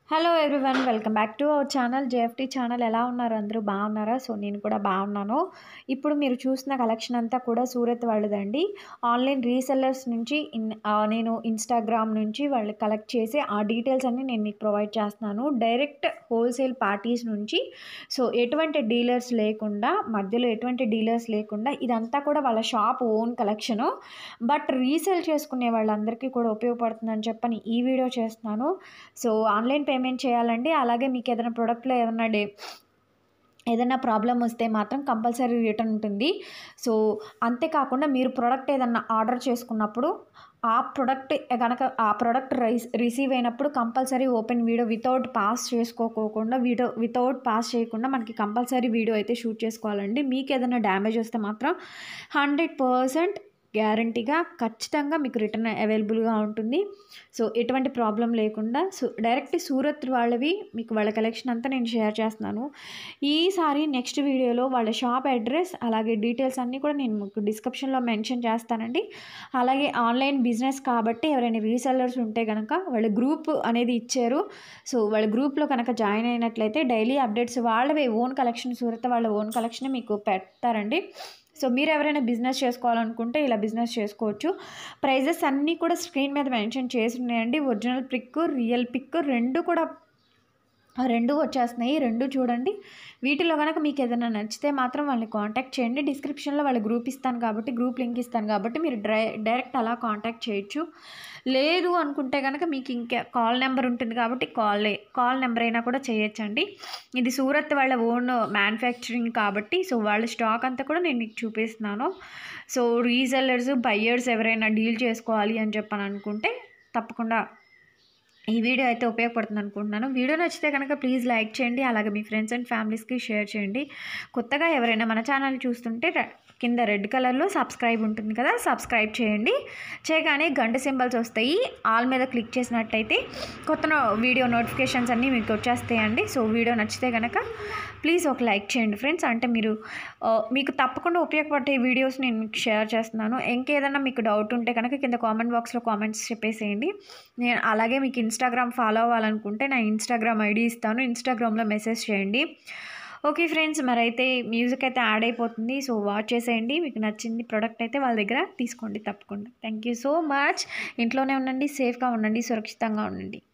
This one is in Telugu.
hello everyone welcome back to our channel JFT channel ఎలా ఉన్నారు అందరూ బాగున్నారా సో నేను కూడా బాగున్నాను ఇప్పుడు మీరు చూసిన కలెక్షన్ అంతా కూడా సూరత్ వాళ్ళదండి ఆన్లైన్ రీసెల్లర్స్ నుంచి ఇన్ ఆ, నేను ఇన్స్టాగ్రామ్ నుంచి వాళ్ళు కలెక్ట్ చేసి ఆ డీటెయిల్స్ అన్ని నేను మీకు ప్రొవైడ్ చేస్తున్నాను డైరెక్ట్ హోల్సేల్ పార్టీస్ నుంచి సో ఎటువంటి డీలర్స్ లేకుండా మధ్యలో ఎటువంటి డీలర్స్ లేకుండా ఇదంతా కూడా వాళ్ళ shop own collection but resale చేసుకునే వాళ్ళందరికీ కూడా ఉపయోగపడుతుందని చెప్పని ఈ వీడియో చేస్తున్నాను సో ఆన్లైన్ పేమెంట్ చేయాలండి అలాగే మీకు ఏదైనా ప్రోడక్ట్లో ఏదైనా డే ఏదైనా ప్రాబ్లం వస్తే మాత్రం కంపల్సరీ రిటర్న్ ఉంటుంది సో అంతేకాకుండా మీరు ప్రోడక్ట్ ఏదన్నా ఆర్డర్ చేసుకున్నప్పుడు ఆ ప్రోడక్ట్ కనుక ఆ ప్రోడక్ట్ రైస్ రిసీవ్ అయినప్పుడు compulsory open video without pause చేసుకోకోకుండా వీడియో వితౌట్ పాస్ చేయకుండా మనకి కంపల్సరీ వీడియో అయితే షూట్ చేసుకోవాలండి మీకు ఏదైనా డ్యామేజ్ వస్తే మాత్రం హండ్రెడ్ పర్సెంట్ గ్యారంటీగా ఖచ్చితంగా మీకు రిటర్న్ అవైలబుల్గా ఉంటుంది సో ఎటువంటి ప్రాబ్లం లేకుండా సో డైరెక్ట్ సూరత్ వాళ్ళవి మీకు వాళ్ళ కలెక్షన్ అంతా నేను షేర్ చేస్తున్నాను ఈసారి నెక్స్ట్ వీడియోలో వాళ్ళ షాప్ అడ్రస్ అలాగే డీటెయిల్స్ అన్నీ కూడా నేను మీకు డిస్క్రిప్షన్లో మెన్షన్ చేస్తానండి అలాగే ఆన్లైన్ బిజినెస్ కాబట్టి ఎవరైనా రీసెల్లర్స్ ఉంటే కనుక వాళ్ళ గ్రూప్ అనేది ఇచ్చారు సో వాళ్ళ గ్రూప్లో కనుక జాయిన్ అయినట్లయితే డైలీ అప్డేట్స్ వాళ్ళవే ఓన్ కలెక్షన్ సూరత్ వాళ్ళ ఓన్ కలెక్షన్ మీకు పెడతారండి సో మీరు ఎవరైనా బిజినెస్ చేసుకోవాలనుకుంటే ఇలా బిజినెస్ చేసుకోవచ్చు ప్రైజెస్ అన్నీ కూడా స్క్రీన్ మీద మెన్షన్ చేసి ఉన్నాయండి ఒరిజినల్ పిక్ రియల్ పిక్ రెండు కూడా ఆ రెండు వచ్చేస్తున్నాయి రెండు చూడండి వీటిలో కనుక మీకు ఏదైనా నచ్చితే మాత్రం వాళ్ళని కాంటాక్ట్ చేయండి డిస్క్రిప్షన్లో వాళ్ళ గ్రూప్ ఇస్తాను కాబట్టి గ్రూప్ లింక్ ఇస్తాను కాబట్టి మీరు డై డైరెక్ట్ అలా కాంటాక్ట్ చేయొచ్చు లేదు అనుకుంటే కనుక మీకు ఇంకా కాల్ నెంబర్ ఉంటుంది కాబట్టి కాల్ కాల్ నెంబర్ అయినా కూడా చేయొచ్చండి ఇది సూరత్ వాళ్ళ ఓన్ మ్యానుఫ్యాక్చరింగ్ కాబట్టి సో వాళ్ళ స్టాక్ అంతా కూడా నేను మీకు చూపిస్తున్నాను సో రీసెల్లర్స్ బయ్యర్స్ ఎవరైనా డీల్ చేసుకోవాలి అని చెప్పని అనుకుంటే తప్పకుండా ఈ వీడియో అయితే ఉపయోగపడుతుంది అనుకుంటున్నాను వీడియో నచ్చితే కనుక ప్లీజ్ లైక్ చేయండి అలాగే మీ ఫ్రెండ్స్ అండ్ ఫ్యామిలీస్కి షేర్ చేయండి కొత్తగా ఎవరైనా మన ఛానల్ చూస్తుంటే ర- కింద రెడ్ కలర్లో సబ్స్క్రైబ్ ఉంటుంది కదా సబ్స్క్రైబ్ చేయండి చేయగానే గంట సింబల్స్ వస్తాయి ఆల్ మీద క్లిక్ చేసినట్టయితే కొత్త నో- వీడియో నోటిఫికేషన్స్ అన్నీ మీకు వచ్చేస్తాయండి సో వీడియో నచ్చితే కనుక ప్లీజ్ ఒక లైక్ చేయండి ఫ్రెండ్స్ అంటే మీరు ఆ, మీకు తప్పకుండా ఉపయోగపడే వీడియోస్ నేను మీకు షేర్ చేస్తున్నాను ఇంకేదైనా మీకు డౌట్ ఉంటే కనుక కింద కామెంట్ బాక్స్లో కామెంట్స్ చెప్పేసేయండి నేను అలాగే మీకు ఇన్స్టాగ్రామ్ ఫాలో అవ్వాలనుకుంటే నా ఇన్స్టాగ్రామ్ ఐడి ఇస్తాను ఇన్స్టాగ్రామ్లో మెసేజ్ చేయండి ఓకే ఫ్రెండ్స్ మరైతే మ్యూజిక్ అయితే యాడ్ అయిపోతుంది సో వాచ్ చేసేయండి మీకు నచ్చింది ప్రోడక్ట్ అయితే వాళ్ళ దగ్గర తీసుకోండి తప్పకుండా థ్యాంక్ యూ సో మచ్ ఇంట్లోనే ఉండండి సేఫ్గా ఉండండి సురక్షితంగా ఉండండి